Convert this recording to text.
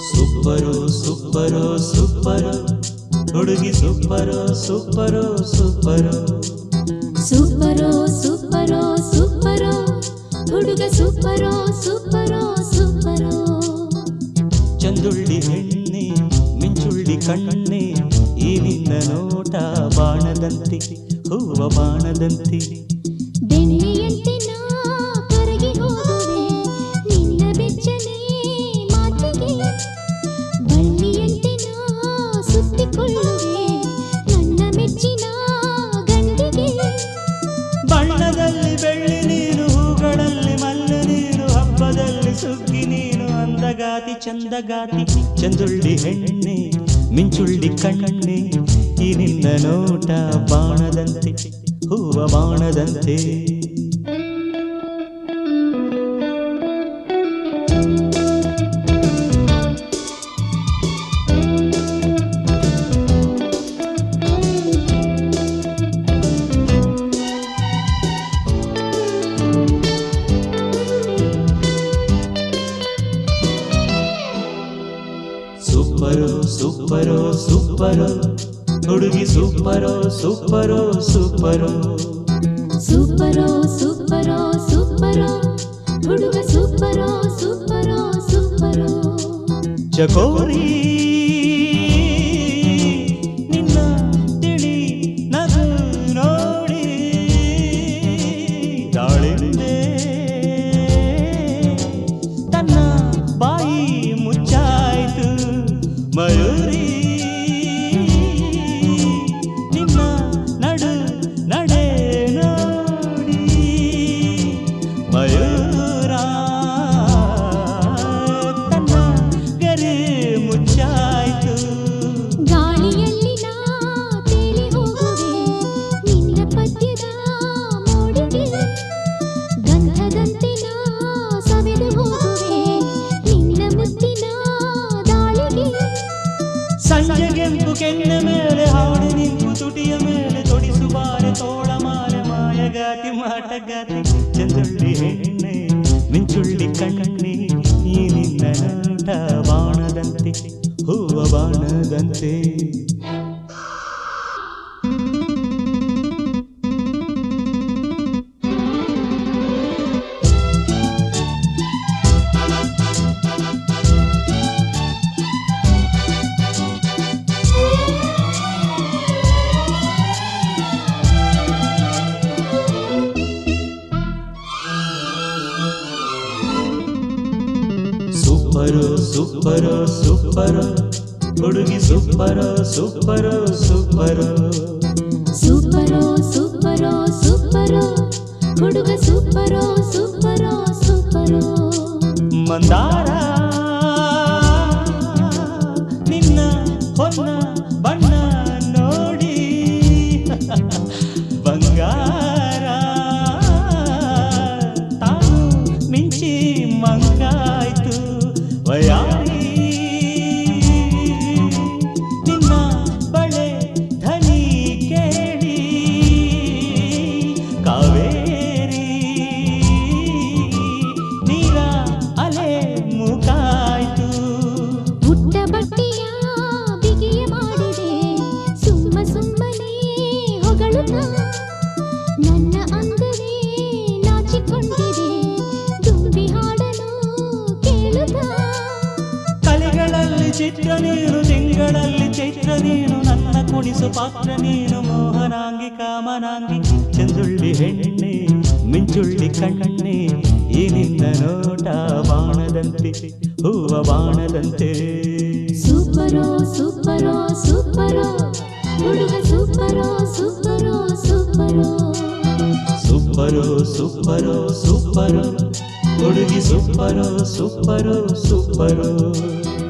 super super super ಹುಡುಗಿ super super super ಸೂಪರೋ ಸೂಪರೋ ಸೂಪರೋ ಹುಡುಗ ಸೂಪರೋ ಸೂಪರೋ ಸೂಪರೋ ಚಂದುಳ್ಳಿ ಹೆಣ್ಣೆ ಮಿಂಚುಳ್ಳಿ ಕಣ್ಣೆ ಈ ನಿನ್ನ ನೋಟ ಬಾಣದಂತೆ ಹೂವ ಬಾಣದಂತೆ ಬೆಣ್ಣೆಯಂತೆ ನಾ ಕರಗಿ ಹೋಗುವೆ ನಿನ್ನ ಬೆಚ್ಚನೆ ಮಾತಿಗೆ ಬಳ್ಳಿಯಂತೆ ನಾ ಸುತ್ತಿಕೊಳ್ಳುವೆ ನನ್ನ ಮೆಚ್ಚಿನ ಗಂಡಿಗೆ ಬಣ್ಣದಲ್ಲಿ ಬೆಳ್ಳಿ ನೀನು ಹೂಗಳಲ್ಲಿ ಮಲ್ಲು ನೀನು ಹಬ್ಬದಲ್ಲಿ ಸುಗ್ಗಿ ನೀನು ಅಂದಗಾತಿ ಚಂದಗಾತಿ ಚಂದುಳ್ಳಿ ಹೆಣ್ಣೆ ಮಿಂಚುಳ್ಳಿ ಕಣ್ಣೆ ಈ ನಿನ್ನ ನೋಟ ಬಾಣದಂತೆ ಹೂವ ಬಾಣದಂತೆ ಸೂಪರು ಸೂಪರು ಸೂಪರು ಹುಡುಗಿ ಸೂಪರು ಸೂಪರು ಸೂಪರು ಸೂಪರೋ ಸೂಪರೋ ಸೂಪರೋ ಹುಡುಗ ಸೂಪರೋ ಸೂಪರೋ ಸೂಪರೋ ಚಕೋರಿ ನಿನ್ನ ತಿಳಿ ನಗು ನೋಡಿ ದಾಳಿಂಬೆ ತನ್ನ ಬಾಯಿ ಮುಚ್ಚಾಯ್ತು ಮಯೂರಿ ನಿನ್ನ ನಡು ನಡೆ ನೋಡಿ ಮಯೂರ ತನ್ನ ಗರಿ ಮುಚ್ಚಾಯ್ತು ಗಾಳಿಯಲ್ಲಿ ನಾ ತೇಲಿ ಹೋಗುವೆ ನಿನ್ನ ಪದ್ಯದ ಮೋಡಿಗೆ ಗಂಧದಂತೆ ನಾ ಸವೆದು ಹೋಗುವೆ ನಿನ್ನ ಮುತ್ತಿನ ದಾಳಿಗೆ ಸಂಜೆಗೆಂಪು ಕೆನ್ನ ಮೇಲೆ ಹಾಡು ನಿಂಪು ತುಟಿಯ ಮೇಲೆ ತೊಡಿಸುಬಾರೆ ತೋಳ ಮಾಲೆ ಮಾಯಗಾತಿ ಮಾಟಗಾತಿ ಚಂದುಳ್ಳಿ ಹೆಣ್ಣೆ ಮಿಂಚುಳ್ಳಿ ಕಣ್ಣೆ ಈ ನಿನ್ನ ನೋಟ ಬಾಣದಂತೆ ಹೂವ ಬಾಣದಂತೆ ಸೂಪರು ಸೂಪರು ಸೂಪರು ಹುಡುಗಿ ಸೂಪರು ಸೂಪರು ಸೂಪರು ಸೂಪರೋ ಸೂಪರೋ ಸೂಪರೋ ಹುಡುಗ ಸೂಪರೋ ಸೂಪರೋ ಸೂಪರೋ ಮಂದಾರ ನಿನ್ನ ಹೊನ್ನ ಬಣ್ಣ ನೋಡಿ ಬಂಗಾರ ತಾನು ಮಿಂಚಿ ಮಂಗಾಯ್ತು ವಯಾರಿ ನಿನ್ನ ಬಳೆ ಧನಿ ಕೇಳಿ ಕಾವೇರಿ ನೀರ ಅಲೆ ಮುಗಾಯ್ತು ಪುಟ್ಟ ಬಟ್ಟೆಯ ಬಿಗಿಯ ಮಾಡಿದೆ ಸುಮ್ಮ ಸುಮ್ಮನೆ ಹೊಗಳುತ್ತಾ ನನ್ನ ಅಂದರೆ ನಾಚಿಕೊಂಡಿದೆ ತುಂಬಿ ಹಾಡಲು ಕೇಳುತ್ತಾ ಕಲೆಗಳಲ್ಲಿ ಚಿತ್ರ ನೀನು ತಿಂಗಳಲ್ಲಿ ಚೈತ್ರ ನೀನು ನನ್ನ ಕುಣಿಸು ಪಾತ್ರ ನೀನು ಮೋಹನಾಂಗಿ ಕಾಮನಾಂಗಿ ಚಂದುಳ್ಳಿ ಹೆಣ್ಣೆ ಮಿಂಚುಳ್ಳಿ ಕಣ್ಣೆ ಈ ನಿನ್ನ ನೋಟ ಬಾಣದಂತೆ ಹೂವ ಬಾಣದಂತೆ ಸೂಪರೋ ಸೂಪರೋ ಸೂಪರೋ ಹುಡುಗ ಸೂಪರೋ ಸೂಪರೋ ಸೂಪರೋ ಸೂಪರು ಸೂಪರು ಸೂಪರು ಹುಡುಗಿ ಸೂಪರು ಸೂಪರು ಸೂಪರು